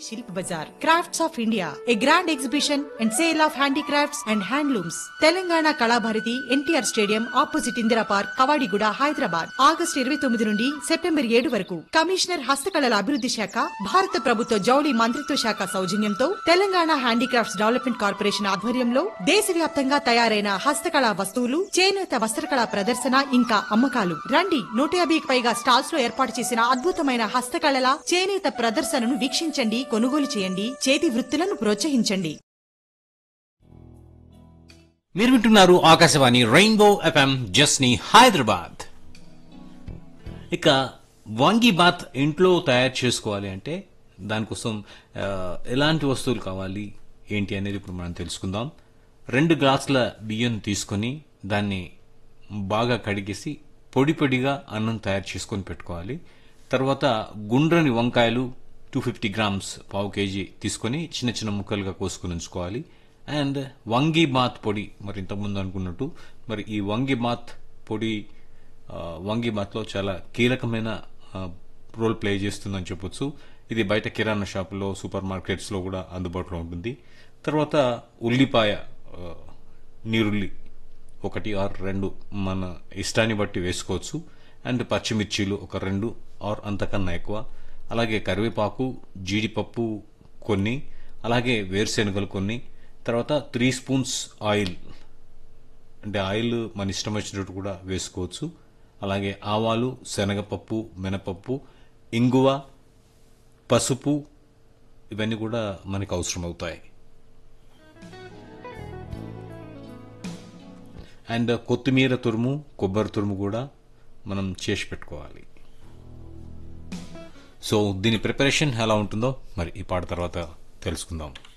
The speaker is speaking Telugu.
శిల్ప్ bazaar crafts of India a grand exhibition and sale of handicrafts and handlooms Telangana Kalabharathi NTR stadium opposite Indira park Kavadiguda Hyderabad August ఇరవై తొమ్మిది నుండి సెప్టెంబర్ ఏడు వరకు కమిషనర్ హస్తకళల అభివృద్ధి శాఖ భారత ప్రభుత్వ జౌళి మంత్రిత్వ శాఖ సౌజన్యంతో తెలంగాణ హ్యాండీక్రాఫ్ట్స్ డెవలప్మెంట్ కార్పొరేషన్ ఆధ్వర్యంలో దేశవ్యాప్తంగా తయారైన హస్తకళా వస్తువులు చేనేత వస్త్రకళా ప్రదర్శన ఇంకా అమ్మకాలు రండి నూట యాభైకి పైగా స్టాల్స్ లో ఏర్పాటు చేసిన అద్భుతమైన హస్తకళల చేనేత ప్రదర్శనను వీక్షించండి కొనుగోలు చేయండి చేతి వృత్తులను ప్రోత్సహించండి మీరు వింటున్నారు ఆకాశవాణి రెయిన్బో ఎఫ్ఎం జస్ని హైదరాబాద్ ఇక వాంగి బాత్ ఇంట్లో తయారు చేసుకోవాలి అంటే దానికోసం ఆ, ఎలాంటి వస్తువులు కావాలి ఏంటి అనేది ఇప్పుడు మనం తెలుసుకుందాం రెండు గ్లాసుల బియ్యం తీసుకొని దాన్ని బాగా కడిగేసి పొడి పొడిగా అన్నం తయారు చేసుకొని పెట్టుకోవాలి తర్వాత గుండ్రని వంకాయలు టూ ఫిఫ్టీ గ్రామ్స్ పావు కేజీ తీసుకొని చిన్న చిన్న ముక్కలుగా కోసుకొని ఉంచుకోవాలి అండ్ వంగి బాత్ పొడి మరి ఇంతకుముందు అనుకున్నట్టు మరి ఈ వంగి బాత్ పొడి ఆ, వంగి బాత్లో చాలా కీలకమైన ఆ, రోల్ ప్లే చేస్తుందని చెప్పొచ్చు ఇది బయట కిరాణా షాపులో సూపర్ మార్కెట్స్లో కూడా అందుబాటులో ఉంటుంది తర్వాత ఉల్లిపాయ ఆ, నీరుల్లి ఒకటి ఆర్ రెండు మన ఇష్టాన్ని బట్టి వేసుకోవచ్చు అండ్ పచ్చిమిర్చీలు ఒక రెండు ఆర్ అంతకన్నా ఎక్కువ అలాగే కరివేపాకు జీడిపప్పు కొన్ని అలాగే వేరుశెనగలు కొన్ని తర్వాత త్రీ స్పూన్స్ ఆయిల్ అంటే ఆయిల్ మన ఇష్టం వచ్చినట్టు కూడా వేసుకోవచ్చు అలాగే ఆవాలు శనగపప్పు మినపప్పు ఇంగువ పసుపు ఇవన్నీ కూడా మనకు అవసరం అవుతాయి అండ్ కొత్తిమీర తురుము కొబ్బరి తురుము కూడా మనం చేసి పెట్టుకోవాలి సో దీని ప్రిపరేషన్ ఎలా ఉంటుందో మరి ఈ పాట తర్వాత తెలుసుకుందాం